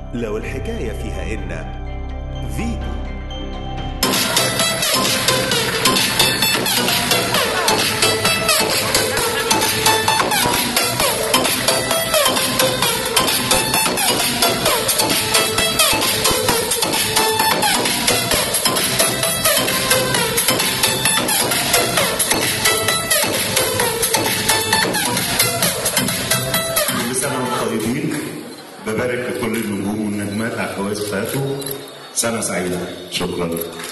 لو الحكاية فيها إن فيتو كل سنة وانتم طيبين ببارك لكل النجوم والنجمات على جواز فاتوا سنة سعيدة شكرا